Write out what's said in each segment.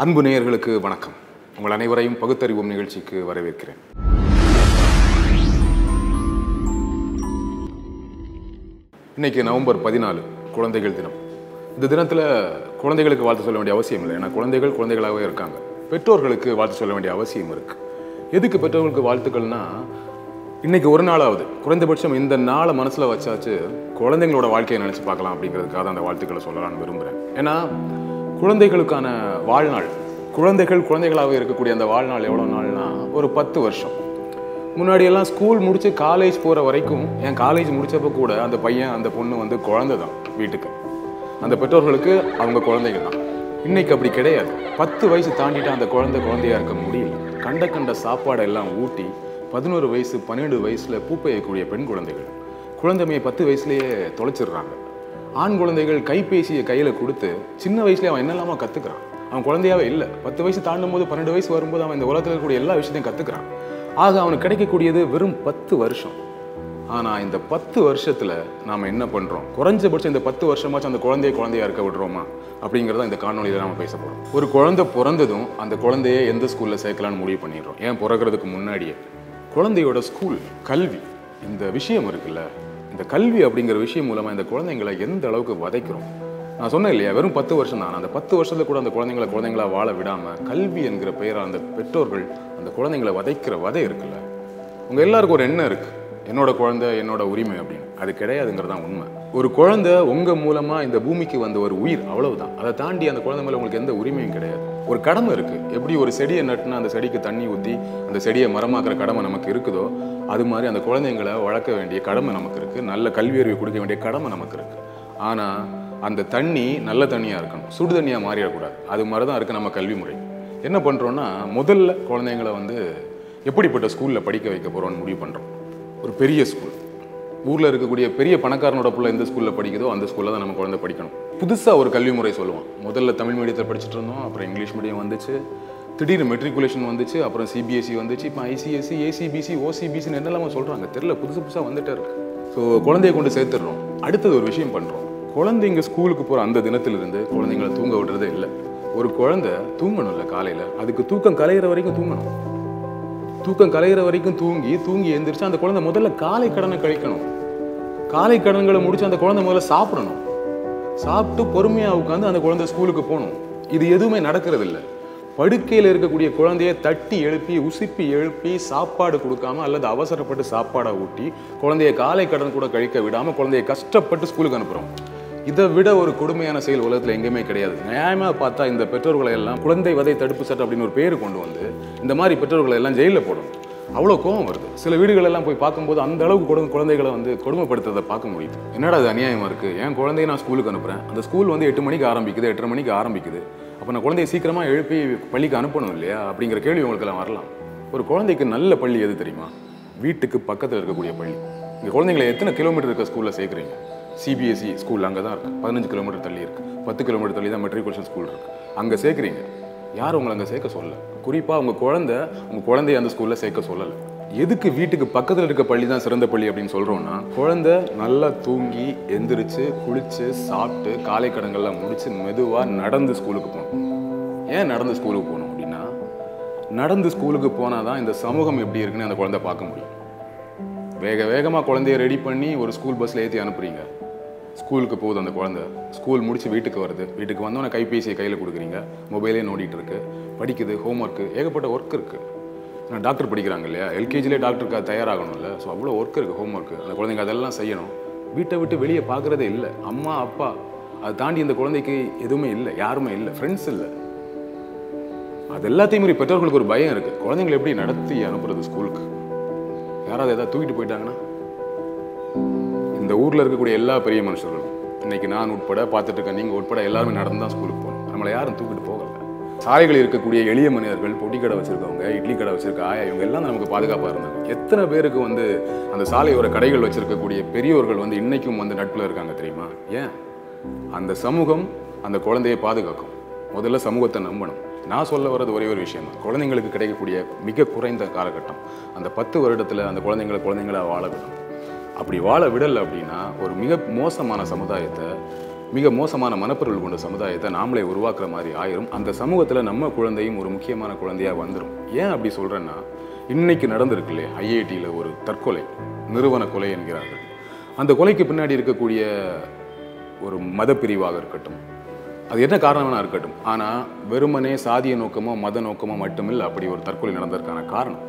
அன்பு நேயர்களுக்கு வணக்கம் உங்கள் அனைவரையும் பகுத்தறிவோம் நிகழ்ச்சிக்கு வரவேற்கிறேன் இன்னைக்கு நவம்பர் பதினாலு குழந்தைகள் தினம் இந்த தினத்தில் குழந்தைகளுக்கு வாழ்த்து சொல்ல வேண்டிய அவசியம் இல்லை ஏன்னா குழந்தைகள் குழந்தைகளாகவே இருக்காங்க பெற்றோர்களுக்கு வாழ்த்து சொல்ல வேண்டிய அவசியம் இருக்கு எதுக்கு பெற்றோர்களுக்கு வாழ்த்துக்கள்னா இன்னைக்கு ஒரு நாளாவது குறைந்தபட்சம் இந்த நாளை மனசுல வச்சாச்சு குழந்தைங்களோட வாழ்க்கையை நினைச்சு பார்க்கலாம் அப்படிங்கிறதுக்காக தான் அந்த வாழ்த்துக்களை சொல்லலாம்னு விரும்புகிறேன் ஏன்னா குழந்தைகளுக்கான வாழ்நாள் குழந்தைகள் குழந்தைகளாகவே இருக்கக்கூடிய அந்த வாழ்நாள் எவ்வளோ நாள்னா ஒரு பத்து வருஷம் முன்னாடி எல்லாம் ஸ்கூல் முடிச்சு காலேஜ் போகிற வரைக்கும் என் காலேஜ் முடிச்சப்ப கூட அந்த பையன் அந்த பொண்ணு வந்து குழந்தை தான் வீட்டுக்கு அந்த பெற்றோர்களுக்கு அவங்க குழந்தைங்க தான் இன்னைக்கு அப்படி கிடையாது பத்து வயசு தாண்டிட்டு அந்த குழந்தை குழந்தையா இருக்க முடியல கண்ட கண்ட சாப்பாடை எல்லாம் ஊட்டி பதினோரு வயசு பன்னெண்டு வயசுல பூப்பெய்யக்கூடிய பெண் குழந்தைகள் குழந்தைமையை பத்து வயசுலயே தொலைச்சிடுறாங்க ஆண் குழந்தைகள் கைபேசியை கையில கொடுத்து சின்ன வயசுலயே அவன் என்னெல்லாமோ கத்துக்கிறான் அவன் குழந்தையாவே இல்லை பத்து வயசு தாண்டும் போது பன்னெண்டு வயசு வரும்போது அவன் இந்த உலகத்தில் இருக்கக்கூடிய எல்லா விஷயத்தையும் கத்துக்கிறான் ஆக அவனுக்கு கிடைக்கக்கூடியது வெறும் பத்து வருஷம் ஆனா இந்த பத்து வருஷத்துல நாம என்ன பண்றோம் குறைஞ்சபட்சம் இந்த பத்து வருஷமாச்சும் அந்த குழந்தைய குழந்தையா இருக்க விடுறோமா அப்படிங்கறத இந்த காணொலியில நாம பேச போறோம் ஒரு குழந்தை பிறந்ததும் அந்த குழந்தைய எந்த ஸ்கூல்ல சேர்க்கலாம்னு முடிவு பண்ணிடுறோம் ஏன் பிறக்கிறதுக்கு முன்னாடியே குழந்தையோட ஸ்கூல் கல்வி இந்த விஷயம் இருக்குல்ல இந்த கல்வி அப்படிங்கிற விஷயம் மூலமா இந்த குழந்தைங்களை எந்த அளவுக்கு வதைக்கிறோம் நான் சொன்னேன் இல்லையா வெறும் பத்து வருஷம் தான் அந்த பத்து வருஷத்துல கூட அந்த குழந்தைங்களை குழந்தைங்களா வாழ விடாம கல்வி என்கிற பெயரால் அந்த பெற்றோர்கள் அந்த குழந்தைங்களை வதைக்கிற வதை இருக்குல்ல உங்க எல்லாருக்கும் ஒரு எண்ணம் இருக்கு என்னோட குழந்தை என்னோட உரிமை அப்படின்னு அது கிடையாதுங்கிறது தான் உண்மை ஒரு குழந்தை உங்க மூலமா இந்த பூமிக்கு வந்த ஒரு உயிர் அவ்வளவுதான் அதை தாண்டி அந்த குழந்தை மேல உங்களுக்கு எந்த உரிமையும் கிடையாது ஒரு கடமை இருக்கு எப்படி ஒரு செடியை நட்டுனா அந்த செடிக்கு தண்ணி ஊற்றி அந்த செடியை மரமாக்குற கடமை நமக்கு இருக்குதோ அது மாதிரி அந்த குழந்தைங்களை வளர்க்க வேண்டிய கடமை நமக்கு இருக்கு நல்ல கல்வி அறிவு கொடுக்க வேண்டிய கடமை நமக்கு இருக்கு ஆனா அந்த தண்ணி நல்ல தண்ணியா இருக்கணும் சுடு தண்ணியா மாறிடக்கூடாது அது மாதிரி தான் இருக்கு நம்ம கல்வி முறை என்ன பண்றோம்னா முதல்ல குழந்தைங்களை வந்து எப்படிப்பட்ட ஸ்கூல்ல படிக்க வைக்க போறோம்னு முடிவு பண்றோம் ஒரு பெரிய ஸ்கூல் ஊர்ல இருக்கக்கூடிய பெரிய பணக்காரனோட புள்ள எந்த ஸ்கூல்ல படிக்குதோ அந்த ஸ்கூல்ல தான் நம்ம குழந்தை படிக்கணும் புதுசா ஒரு கல்வி முறை சொல்லுவான் முதல்ல தமிழ் மீடியத்தில் படிச்சுட்டு இருந்தோம் அப்புறம் இங்கிலீஷ் மீடியம் வந்துச்சு திடீர்னு மெட்ரிகுலேஷன் வந்துச்சு அப்புறம் சிபிஎஸ்சி வந்துச்சு இப்போ ஐசிஎஸ்சி ஏசிபிசி ஓசிபிசின்னு என்னெல்லாம சொல்றாங்க தெரியல புதுசு புதுசா வந்துட்டே இருக்கு ஸோ குழந்தைய கொண்டு சேர்த்துடுறோம் அடுத்தது ஒரு விஷயம் பண்றோம் குழந்தைங்க ஸ்கூலுக்கு போற அந்த தினத்திலிருந்து குழந்தைங்களை தூங்க விடுறதே இல்லை ஒரு குழந்தை தூங்கணும்ல காலையில அதுக்கு தூக்கம் கலையிற வரைக்கும் தூங்கணும் தூக்கம் கலையிற வரைக்கும் தூங்கி தூங்கி எந்திரிச்சு அந்த குழந்தை முதல்ல காலை கடனை கழிக்கணும் காலை கடன்களை முடிச்சு அந்த குழந்தை முதல்ல சாப்பிடணும் சாப்பிட்டு பொறுமையா உட்காந்து அந்த குழந்தை ஸ்கூலுக்கு போகணும் இது எதுவுமே நடக்கிறது இல்ல படுக்கையில் இருக்கக்கூடிய குழந்தைய தட்டி எழுப்பி உசுப்பி எழுப்பி சாப்பாடு கொடுக்காம அல்லது அவசரப்பட்டு சாப்பாடை ஊட்டி குழந்தைய காலை கடன் கூட கழிக்க விடாம குழந்தைய கஷ்டப்பட்டு ஸ்கூலுக்கு அனுப்புறோம் இதை விட ஒரு கொடுமையான செயல் உலகத்தில் எங்கேயுமே கிடையாது நியாயமா பார்த்தா இந்த பெற்றோர்களை எல்லாம் குழந்தை வதை தடுப்பு சட்டம் அப்படின்னு ஒரு பேர் கொண்டு வந்து இந்த மாதிரி பெற்றோர்களை எல்லாம் ஜெயிலில் போடணும் அவ்வளோ கோவம் வருது சில வீடுகள் எல்லாம் போய் பார்க்கும்போது அந்த அளவுக்கு கொடு குழந்தைகளை வந்து கொடுமைப்படுத்துறதை பார்க்க முடியுது என்னடா அது அநியாயமா இருக்கு என் குழந்தைய நான் ஸ்கூலுக்கு அனுப்புறேன் அந்த ஸ்கூல் வந்து எட்டு மணிக்கு ஆரம்பிக்குது எட்டரை மணிக்கு ஆரம்பிக்குது அப்போ நான் குழந்தைய சீக்கிரமா எழுப்பி பள்ளிக்கு அனுப்பணும் இல்லையா அப்படிங்கிற கேள்வி உங்களுக்கு எல்லாம் வரலாம் ஒரு குழந்தைக்கு நல்ல பள்ளி எது தெரியுமா வீட்டுக்கு பக்கத்தில் இருக்கக்கூடிய பள்ளி இங்கே குழந்தைங்களை எத்தனை கிலோமீட்டர் இருக்க ஸ்கூலில் சேர்க்குறீங்க சிபிஎஸ்சி ஸ்கூல் அங்கே தான் இருக்குது பதினஞ்சு கிலோமீட்டர் தள்ளி இருக்குது பத்து கிலோமீட்டர் தள்ளி தான் மெட்ரிகுலேஷன் ஸ்கூல் இருக்குது அங்கே சேர்க்குறீங்க யாரும் உங்களை அங்கே சேர்க்க சொல்லல குறிப்பாக உங்கள் குழந்தை உங்கள் குழந்தைய அந்த ஸ்கூலில் சேர்க்க சொல்லலை எதுக்கு வீட்டுக்கு பக்கத்தில் இருக்க பள்ளி தான் சிறந்த பள்ளி அப்படின்னு சொல்கிறோன்னா குழந்தை நல்லா தூங்கி எந்திரிச்சு குளிச்சு சாப்பிட்டு காலை கடன்கள்லாம் முடிச்சு மெதுவாக நடந்து ஸ்கூலுக்கு போகணும் ஏன் நடந்து ஸ்கூலுக்கு போகணும் அப்படின்னா நடந்து ஸ்கூலுக்கு போனால் தான் இந்த சமூகம் எப்படி இருக்குன்னு அந்த குழந்தை பார்க்க முடியும் வேக வேகமாக குழந்தைய ரெடி பண்ணி ஒரு ஸ்கூல் பஸ்ஸில் ஏற்றி அனுப்புறீங்க ஸ்கூலுக்கு போகுது அந்த குழந்தை ஸ்கூல் முடிச்சு வீட்டுக்கு வருது வீட்டுக்கு வந்தோன்னே கைபேசியை கையில் கொடுக்குறீங்க மொபைலே நோண்டிட்டு இருக்கு படிக்குது ஹோம்ஒர்க்கு ஏகப்பட்ட ஒர்க் இருக்கு நான் டாக்டர் படிக்கிறாங்க இல்லையா எல்கேஜிலே டாக்டருக்கு தயாராகணும்ல ஸோ அவ்வளோ ஒர்க் இருக்குது ஹோம்ஒர்க்கு அந்த குழந்தைங்க அதெல்லாம் செய்யணும் வீட்டை விட்டு வெளியே பார்க்குறதே இல்லை அம்மா அப்பா அதை தாண்டி இந்த குழந்தைக்கு எதுவுமே இல்லை யாருமே இல்லை ஃப்ரெண்ட்ஸ் இல்லை அது எல்லாத்தையும் மீறி பெற்றோர்களுக்கு ஒரு பயம் இருக்குது குழந்தைங்களை எப்படி நடத்தி அனுப்புறது ஸ்கூலுக்கு யாராவது ஏதாவது தூக்கிட்டு போயிட்டாங்கன்னா இந்த ஊரில் இருக்கக்கூடிய எல்லா பெரிய மனுஷர்களும் இன்னைக்கு நான் உட்பட பார்த்துட்டு இருக்க நீங்கள் உட்பட எல்லாருமே நடந்து தான் ஸ்கூலுக்கு போகணும் நம்மளை யாரும் தூக்கிட்டு போகல சாலைகளில் இருக்கக்கூடிய எளிய மனிதர்கள் பொட்டி கடை வச்சிருக்கவங்க இட்லி கடை வச்சிருக்க ஆயா இவங்க எல்லாம் நமக்கு பாதுகாப்பாக இருந்தாங்க எத்தனை பேருக்கு வந்து அந்த சாலையோர கடைகள் வச்சிருக்கக்கூடிய பெரியவர்கள் வந்து இன்னைக்கும் வந்து நட்பில் இருக்காங்க தெரியுமா ஏன் அந்த சமூகம் அந்த குழந்தையை பாதுகாக்கும் முதல்ல சமூகத்தை நம்பணும் நான் சொல்ல வர்றது ஒரே ஒரு விஷயம் தான் குழந்தைங்களுக்கு கிடைக்கக்கூடிய மிக குறைந்த காலகட்டம் அந்த பத்து வருடத்தில் அந்த குழந்தைங்களை குழந்தைங்களா வாழ விடணும் அப்படி வாழ விடலை அப்படின்னா ஒரு மிக மோசமான சமுதாயத்தை மிக மோசமான மனப்பொருள் கொண்ட சமுதாயத்தை நாமளே உருவாக்குற மாதிரி ஆயிரும் அந்த சமூகத்தில் நம்ம குழந்தையும் ஒரு முக்கியமான குழந்தையாக வந்துடும் ஏன் அப்படி சொல்கிறேன்னா இன்னைக்கு நடந்திருக்கு இல்லையா ஐஐடியில் ஒரு தற்கொலை நிறுவன கொலை என்கிறார்கள் அந்த கொலைக்கு பின்னாடி இருக்கக்கூடிய ஒரு மத பிரிவாக இருக்கட்டும் அது என்ன காரணம்னா இருக்கட்டும் ஆனால் வெறுமனே சாதிய நோக்கமோ மத நோக்கமோ மட்டுமில்லை அப்படி ஒரு தற்கொலை நடந்ததற்கான காரணம்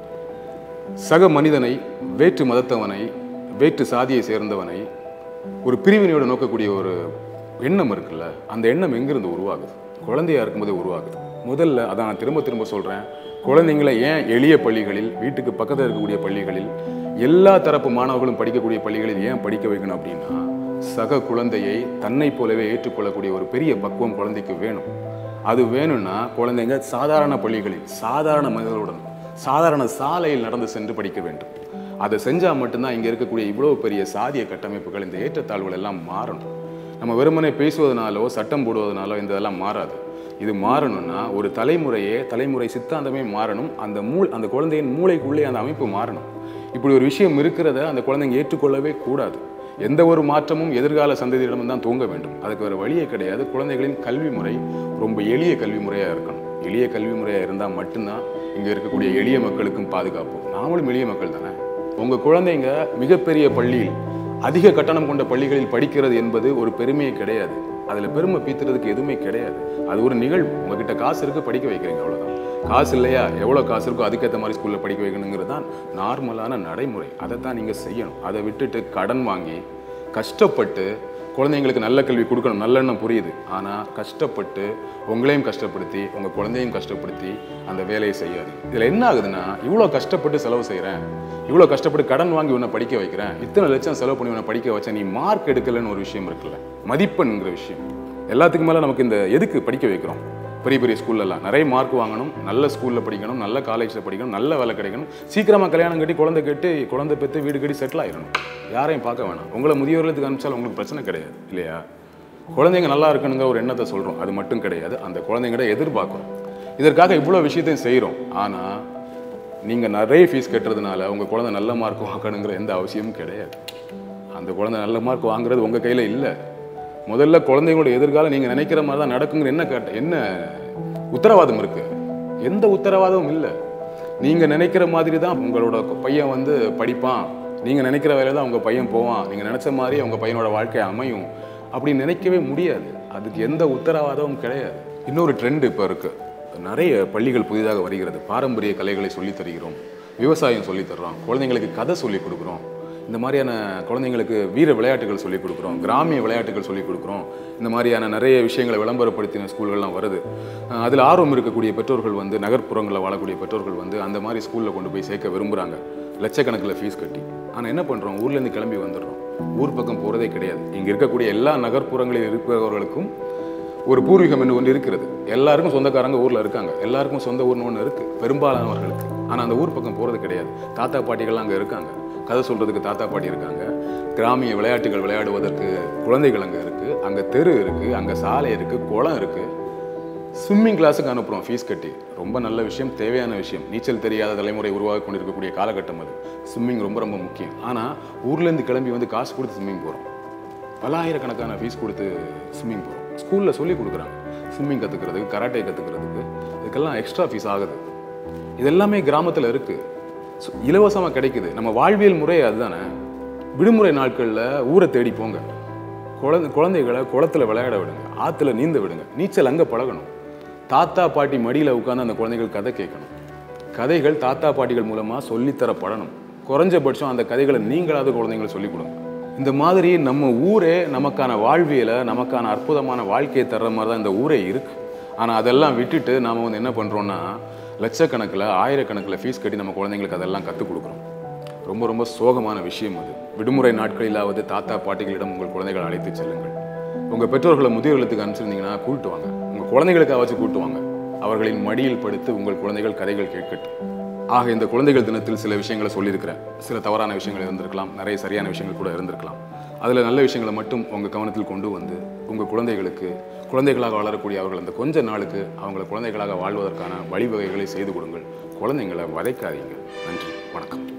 சக மனிதனை வேற்று மதத்தவனை வேற்று சாதியை சேர்ந்தவனை ஒரு பிரிவினையோட நோக்கக்கூடிய ஒரு எண்ணம் இருக்குல்ல அந்த எண்ணம் எங்கிருந்து உருவாகுது குழந்தையா இருக்கும்போதே உருவாகுது முதல்ல அதான் நான் திரும்ப திரும்ப சொல்கிறேன் குழந்தைங்களை ஏன் எளிய பள்ளிகளில் வீட்டுக்கு பக்கத்தில் இருக்கக்கூடிய பள்ளிகளில் எல்லா தரப்பு மாணவர்களும் படிக்கக்கூடிய பள்ளிகளில் ஏன் படிக்க வைக்கணும் அப்படின்னா சக குழந்தையை தன்னை போலவே ஏற்றுக்கொள்ளக்கூடிய ஒரு பெரிய பக்குவம் குழந்தைக்கு வேணும் அது வேணும்னா குழந்தைங்க சாதாரண பள்ளிகளில் சாதாரண மனிதர்களுடன் சாதாரண சாலையில் நடந்து சென்று படிக்க வேண்டும் அதை செஞ்சால் மட்டும்தான் இங்கே இருக்கக்கூடிய இவ்வளவு பெரிய சாதிய கட்டமைப்புகள் இந்த ஏற்றத்தாழ்வுகள் எல்லாம் மாறணும் நம்ம வெறுமனே பேசுவதனாலோ சட்டம் போடுவதனாலோ இந்த இதெல்லாம் மாறாது இது மாறணும்னா ஒரு தலைமுறையே தலைமுறை சித்தாந்தமே மாறணும் அந்த மூள் அந்த குழந்தையின் மூளைக்குள்ளே அந்த அமைப்பு மாறணும் இப்படி ஒரு விஷயம் இருக்கிறத அந்த குழந்தைங்க ஏற்றுக்கொள்ளவே கூடாது எந்த ஒரு மாற்றமும் எதிர்கால சந்ததியிடம் தான் தூங்க வேண்டும் அதுக்கு வேறு வழியே கிடையாது குழந்தைகளின் கல்வி முறை ரொம்ப எளிய கல்வி முறையாக இருக்கணும் எளிய கல்வி முறையாக இருந்தால் மட்டும்தான் இங்கே இருக்கக்கூடிய எளிய மக்களுக்கும் பாதுகாப்பு நாமளும் எளிய மக்கள் தானே உங்கள் குழந்தைங்க மிகப்பெரிய பள்ளியில் அதிக கட்டணம் கொண்ட பள்ளிகளில் படிக்கிறது என்பது ஒரு பெருமையே கிடையாது அதில் பெருமை பீத்துறதுக்கு எதுவுமே கிடையாது அது ஒரு நிகழ்வு உங்ககிட்ட காசு இருக்கு படிக்க வைக்கிறீங்க அவ்வளோதான் காசு இல்லையா எவ்வளோ காசு இருக்கோ அதுக்கேற்ற மாதிரி ஸ்கூலில் படிக்க வைக்கணுங்கிறது தான் நார்மலான நடைமுறை அதை தான் நீங்கள் செய்யணும் அதை விட்டுட்டு கடன் வாங்கி கஷ்டப்பட்டு குழந்தைங்களுக்கு நல்ல கல்வி கொடுக்கணும் நல்லெண்ணம் புரியுது ஆனால் கஷ்டப்பட்டு உங்களையும் கஷ்டப்படுத்தி உங்கள் குழந்தையும் கஷ்டப்படுத்தி அந்த வேலையை செய்யாது இதில் என்ன ஆகுதுன்னா இவ்வளோ கஷ்டப்பட்டு செலவு செய்கிறேன் இவ்வளோ கஷ்டப்பட்டு கடன் வாங்கி உன்னை படிக்க வைக்கிறேன் இத்தனை லட்சம் செலவு பண்ணி உன்னை படிக்க வச்சேன் நீ மார்க் எடுக்கலைன்னு ஒரு விஷயம் இருக்குல்ல மதிப்பெண்ங்கிற விஷயம் எல்லாத்துக்கும் மேலே நமக்கு இந்த எதுக்கு படிக்க வைக்கிறோம் பெரிய பெரிய ஸ்கூல்லலாம் நிறைய மார்க் வாங்கணும் நல்ல ஸ்கூலில் படிக்கணும் நல்ல காலேஜில் படிக்கணும் நல்ல வேலை கிடைக்கணும் சீக்கிரமாக கல்யாணம் கட்டி குழந்தை கட்டி குழந்தை பெற்று வீடு கட்டி செட்டில் ஆயிடணும் யாரையும் பார்க்க வேணாம் உங்களை முதியோர்களுக்கு அனுப்பிச்சாலும் உங்களுக்கு பிரச்சனை கிடையாது இல்லையா குழந்தைங்க நல்லா இருக்கணுங்கிற ஒரு எண்ணத்தை சொல்கிறோம் அது மட்டும் கிடையாது அந்த குழந்தைங்கிட்ட எதிர்பார்க்குறோம் இதற்காக இவ்வளோ விஷயத்தையும் செய்கிறோம் ஆனால் நீங்கள் நிறைய ஃபீஸ் கட்டுறதுனால உங்கள் குழந்தை நல்ல மார்க் வாங்கணுங்கிற எந்த அவசியமும் கிடையாது அந்த குழந்தை நல்ல மார்க் வாங்குறது உங்கள் கையில் இல்லை முதல்ல குழந்தைங்களோட எதிர்காலம் நீங்கள் நினைக்கிற மாதிரி தான் நடக்குங்கிற என்ன கேட்ட என்ன உத்தரவாதம் இருக்கு எந்த உத்தரவாதமும் இல்லை நீங்கள் நினைக்கிற மாதிரி தான் உங்களோட பையன் வந்து படிப்பான் நீங்கள் நினைக்கிற வேலையை தான் உங்கள் பையன் போவான் நீங்கள் நினச்ச மாதிரி உங்கள் பையனோட வாழ்க்கை அமையும் அப்படின்னு நினைக்கவே முடியாது அதுக்கு எந்த உத்தரவாதமும் கிடையாது இன்னொரு ட்ரெண்ட் இப்போ இருக்கு நிறைய பள்ளிகள் புதிதாக வருகிறது பாரம்பரிய கலைகளை சொல்லித் தருகிறோம் விவசாயம் சொல்லித் தர்றோம் குழந்தைங்களுக்கு கதை சொல்லிக் கொடுக்குறோம் இந்த மாதிரியான குழந்தைங்களுக்கு வீர விளையாட்டுகள் சொல்லிக் கொடுக்குறோம் கிராமிய விளையாட்டுகள் சொல்லிக் கொடுக்குறோம் இந்த மாதிரியான நிறைய விஷயங்களை விளம்பரப்படுத்தின ஸ்கூல்கள்லாம் வருது அதில் ஆர்வம் இருக்கக்கூடிய பெற்றோர்கள் வந்து நகர்ப்புறங்களில் வாழக்கூடிய பெற்றோர்கள் வந்து அந்த மாதிரி ஸ்கூலில் கொண்டு போய் சேர்க்க விரும்புகிறாங்க லட்சக்கணக்கில் ஃபீஸ் கட்டி ஆனால் என்ன பண்ணுறோம் ஊர்லேருந்து கிளம்பி வந்துடுறோம் ஊர் பக்கம் போகிறதே கிடையாது இங்கே இருக்கக்கூடிய எல்லா நகர்ப்புறங்களில் இருக்கிறவர்களுக்கும் ஒரு பூர்வீகம் என்று ஒன்று இருக்கிறது எல்லாருக்கும் சொந்தக்காரங்க ஊரில் இருக்காங்க எல்லாருக்கும் சொந்த ஊர்னு ஒன்று இருக்குது பெரும்பாலானவர்களுக்கு ஆனால் அந்த ஊர் பக்கம் போகிறது கிடையாது தாத்தா பாட்டிகள்லாம் அங்கே இருக்காங்க கதை சொல்கிறதுக்கு தாத்தா பாட்டி இருக்காங்க கிராமிய விளையாட்டுகள் விளையாடுவதற்கு குழந்தைகள் அங்கே இருக்குது அங்கே தெரு இருக்குது அங்கே சாலை இருக்குது குளம் இருக்குது ஸ்விம்மிங் கிளாஸுக்கு அனுப்புகிறோம் ஃபீஸ் கட்டி ரொம்ப நல்ல விஷயம் தேவையான விஷயம் நீச்சல் தெரியாத தலைமுறை உருவாகி கொண்டிருக்கக்கூடிய காலகட்டம் அது ஸ்விம்மிங் ரொம்ப ரொம்ப முக்கியம் ஆனால் ஊர்லேருந்து கிளம்பி வந்து காசு கொடுத்து ஸ்விம்மிங் போகிறோம் பல்லாயிரக்கணக்கான ஃபீஸ் கொடுத்து ஸ்விம்மிங் போகிறோம் ஸ்கூலில் சொல்லி கொடுக்குறாங்க ஸ்விம்மிங் கற்றுக்கிறதுக்கு கராட்டே கற்றுக்கிறதுக்கு இதுக்கெல்லாம் எக்ஸ்ட்ரா ஃபீஸ் ஆகுது இது எல்லாமே கிராமத்தில் இருக்குது இலவசமாக கிடைக்குது நம்ம வாழ்வியல் முறை அதுதானே விடுமுறை நாட்களில் ஊரை தேடி போங்க குழந்தை குழந்தைகளை குளத்துல விளையாட விடுங்க ஆற்றுல நீந்த விடுங்க நீச்சல் அங்கே பழகணும் தாத்தா பாட்டி மடியில் உட்காந்து அந்த குழந்தைகள் கதை கேட்கணும் கதைகள் தாத்தா பாட்டிகள் மூலமாக சொல்லித்தரப்படணும் குறைஞ்சபட்சம் அந்த கதைகளை நீங்களாவது குழந்தைங்களுக்கு சொல்லிக் கொடுங்க இந்த மாதிரி நம்ம ஊரே நமக்கான வாழ்வியலை நமக்கான அற்புதமான வாழ்க்கையை தர்ற மாதிரி தான் இந்த ஊரே இருக்கு ஆனால் அதெல்லாம் விட்டுட்டு நாம் வந்து என்ன பண்ணுறோன்னா லட்சக்கணக்கில் ஆயிரக்கணக்கில் ஃபீஸ் கட்டி நம்ம குழந்தைங்களுக்கு அதெல்லாம் கற்றுக் கொடுக்குறோம் ரொம்ப ரொம்ப சோகமான விஷயம் அது விடுமுறை நாட்களிலாவது தாத்தா பாட்டிகளிடம் உங்கள் குழந்தைகளை அழைத்து செல்லுங்கள் உங்கள் பெற்றோர்களை முதியோர்களுக்கு அனுப்பிச்சிருந்தீங்கன்னா கூட்டு வாங்க உங்கள் குழந்தைகளுக்காக கூட்டு வாங்க அவர்களின் மடியில் படுத்து உங்கள் குழந்தைகள் கதைகள் கேட்கட்டும் ஆக இந்த குழந்தைகள் தினத்தில் சில விஷயங்களை சொல்லியிருக்கிறேன் சில தவறான விஷயங்கள் இருந்திருக்கலாம் நிறைய சரியான விஷயங்கள் கூட இருந்திருக்கலாம் அதில் நல்ல விஷயங்களை மட்டும் உங்கள் கவனத்தில் கொண்டு வந்து உங்கள் குழந்தைகளுக்கு குழந்தைகளாக வளரக்கூடிய அவர்கள் அந்த கொஞ்ச நாளுக்கு அவங்களை குழந்தைகளாக வாழ்வதற்கான வழிவகைகளை செய்து கொடுங்கள் குழந்தைங்களை வதைக்காதீங்க நன்றி வணக்கம்